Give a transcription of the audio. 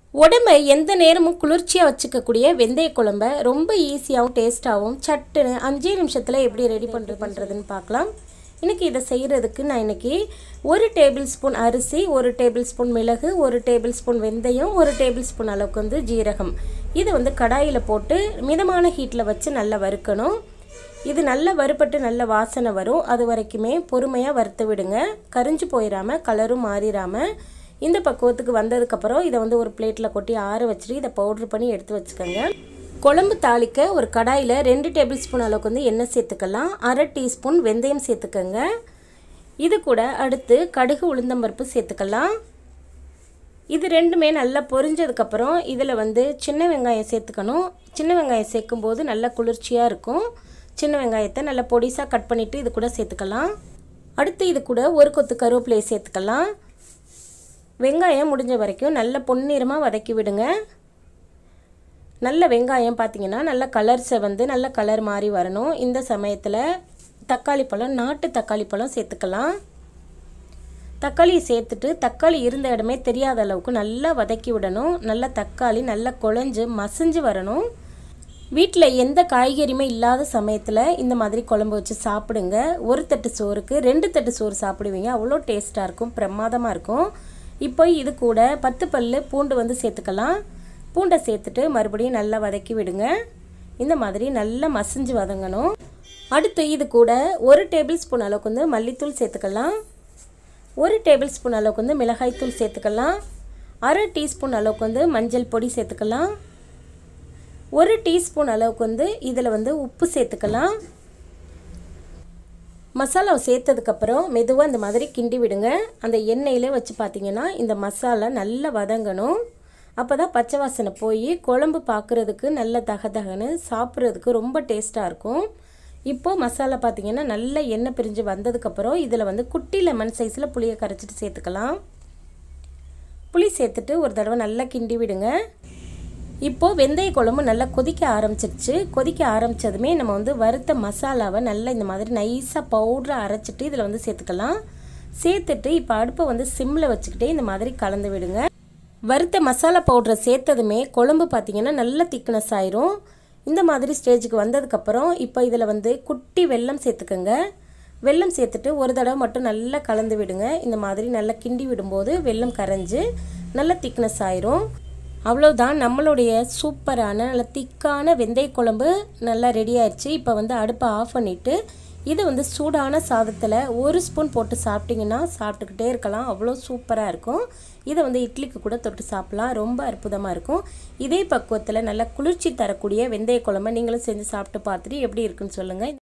உடம்பை எந்த நேரமும் குளிர்ச்சியாக வச்சுக்கக்கூடிய வெந்தய குழம்ப ரொம்ப ஈஸியாகவும் டேஸ்ட்டாகவும் சட்டுன்னு அஞ்சே நிமிஷத்தில் எப்படி ரெடி பண்ணுறது பண்ணுறதுன்னு பார்க்கலாம் இன்றைக்கி இதை செய்கிறதுக்கு நான் இன்றைக்கி ஒரு டேபிள் ஸ்பூன் அரிசி ஒரு டேபிள் ஸ்பூன் மிளகு ஒரு டேபிள் ஸ்பூன் வெந்தயம் ஒரு டேபிள் ஸ்பூன் அளவுக்கு வந்து ஜீரகம் இதை வந்து கடாயில் போட்டு மிதமான ஹீட்டில் வச்சு நல்லா வறுக்கணும் இது நல்லா வறுபட்டு நல்ல வாசனை வரும் அது வரைக்குமே பொறுமையாக வறுத்து விடுங்க கரிஞ்சு போயிடாமல் கலரும் மாறிடாமல் இந்த பக்குவத்துக்கு வந்ததுக்கப்புறம் இதை வந்து ஒரு பிளேட்டில் கொட்டி ஆற வச்சுட்டு இதை பவுட்ரு பண்ணி எடுத்து வச்சுக்கோங்க குழம்பு தாளிக்க ஒரு கடாயில் ரெண்டு டேபிள் ஸ்பூன் அளவுக்கு வந்து எண்ணெய் சேர்த்துக்கலாம் அரை டீஸ்பூன் வெந்தயம் சேர்த்துக்கோங்க இது கூட அடுத்து கடுகு உளுந்தம்பருப்பு சேர்த்துக்கலாம் இது ரெண்டுமே நல்லா பொரிஞ்சதுக்கப்புறம் இதில் வந்து சின்ன வெங்காயம் சேர்த்துக்கணும் சின்ன வெங்காயம் சேர்க்கும்போது நல்லா குளிர்ச்சியாக இருக்கும் சின்ன வெங்காயத்தை நல்லா பொடிசாக கட் பண்ணிவிட்டு இது கூட சேர்த்துக்கலாம் அடுத்து இது கூட ஒரு கொத்து கருவேப்பிலையை சேர்த்துக்கலாம் வெங்காயம் முடிஞ்ச வரைக்கும் நல்ல பொன்னிறமாக வதக்கி விடுங்க நல்ல வெங்காயம் பார்த்தீங்கன்னா நல்ல கலர்ஸை வந்து நல்ல கலர் மாதிரி வரணும் இந்த சமயத்தில் தக்காளி பழம் நாட்டு தக்காளி பழம் சேர்த்துக்கலாம் தக்காளியை சேர்த்துட்டு தக்காளி இருந்த இடமே தெரியாத அளவுக்கு நல்லா வதக்கி விடணும் நல்லா தக்காளி நல்லா குழஞ்சு மசிஞ்சு வரணும் வீட்டில் எந்த காய்கறியுமே இல்லாத சமயத்தில் இந்த மாதிரி குழம்பு வச்சு சாப்பிடுங்க ஒரு தட்டு சோறுக்கு ரெண்டு தட்டு சோறு சாப்பிடுவீங்க அவ்வளோ டேஸ்ட்டாக இருக்கும் பிரமாதமாக இருக்கும் இப்போ இது கூட பத்து பல் பூண்டு வந்து சேர்த்துக்கலாம் பூண்டை சேர்த்துட்டு மறுபடியும் நல்லா வதக்கி விடுங்க இந்த மாதிரி நல்லா மசிஞ்சு வதங்கணும் அடுத்து இது கூட ஒரு டேபிள் ஸ்பூன் அளவுக்கு வந்து மல்லித்தூள் சேர்த்துக்கலாம் ஒரு டேபிள் ஸ்பூன் அளவுக்கு வந்து மிளகாய்த்தூள் சேர்த்துக்கலாம் அரை டீஸ்பூன் அளவுக்கு வந்து மஞ்சள் பொடி சேர்த்துக்கலாம் ஒரு டீஸ்பூன் அளவுக்கு வந்து இதில் வந்து உப்பு சேர்த்துக்கலாம் மசாலாவை சேர்த்ததுக்கப்புறம் மெதுவாக இந்த மாதிரி கிண்டி விடுங்க அந்த எண்ணெயிலே வச்சு பார்த்தீங்கன்னா இந்த மசாலா நல்லா வதங்கணும் அப்போ தான் பச்சை வாசனை போய் குழம்பு பார்க்குறதுக்கு நல்ல தகதகன்னு சாப்பிட்றதுக்கு ரொம்ப டேஸ்ட்டாக இருக்கும் இப்போது மசாலா பார்த்தீங்கன்னா நல்ல எண்ணெய் பிரிஞ்சு வந்ததுக்கப்புறம் இதில் வந்து குட்டி லெமன் சைஸில் புளியை கரைச்சிட்டு சேர்த்துக்கலாம் புளி சேர்த்துட்டு ஒரு தடவை நல்லா கிண்டி விடுங்க இப்போது வெந்தய குழம்பு நல்லா கொதிக்க ஆரம்பிச்சிருச்சு கொதிக்க ஆரம்பித்ததுமே நம்ம வந்து வறுத்த மசாலாவை நல்லா இந்த மாதிரி நைஸாக பவுடரை அரைச்சிட்டு இதில் வந்து சேர்த்துக்கலாம் சேர்த்துட்டு இப்போ அடுப்பை வந்து சிம்மில் வச்சுக்கிட்டே இந்த மாதிரி கலந்து விடுங்க வறுத்த மசாலா பவுடரை சேர்த்ததுமே குழம்பு பார்த்திங்கன்னா நல்ல திக்னஸ் ஆயிரும் இந்த மாதிரி ஸ்டேஜுக்கு வந்ததுக்கப்புறம் இப்போ இதில் வந்து குட்டி வெல்லம் சேர்த்துக்கோங்க வெல்லம் சேர்த்துட்டு ஒரு தடவை மட்டும் நல்லா கலந்து விடுங்க இந்த மாதிரி நல்லா கிண்டி விடும்போது வெல்லம் கரைஞ்சு நல்ல திக்னஸ் ஆயிரும் அவ்வளோதான் நம்மளுடைய சூப்பரான நல்ல திக்கான வெந்தய குழம்பு நல்லா ரெடி ஆயிடுச்சு இப்போ வந்து அடுப்பை ஆஃப் பண்ணிவிட்டு இதை வந்து சூடான சாதத்தில் ஒரு ஸ்பூன் போட்டு சாப்பிட்டிங்கன்னா சாப்பிட்டுக்கிட்டே இருக்கலாம் அவ்வளோ சூப்பராக இருக்கும் இதை வந்து இட்லிக்கு கூட தொட்டு சாப்பிட்லாம் ரொம்ப அற்புதமாக இருக்கும் இதே பக்குவத்தில் நல்லா குளிர்ச்சி தரக்கூடிய வெந்தய குழம்பை நீங்களும் செஞ்சு சாப்பிட்டு பார்த்துட்டு எப்படி இருக்குன்னு சொல்லுங்கள்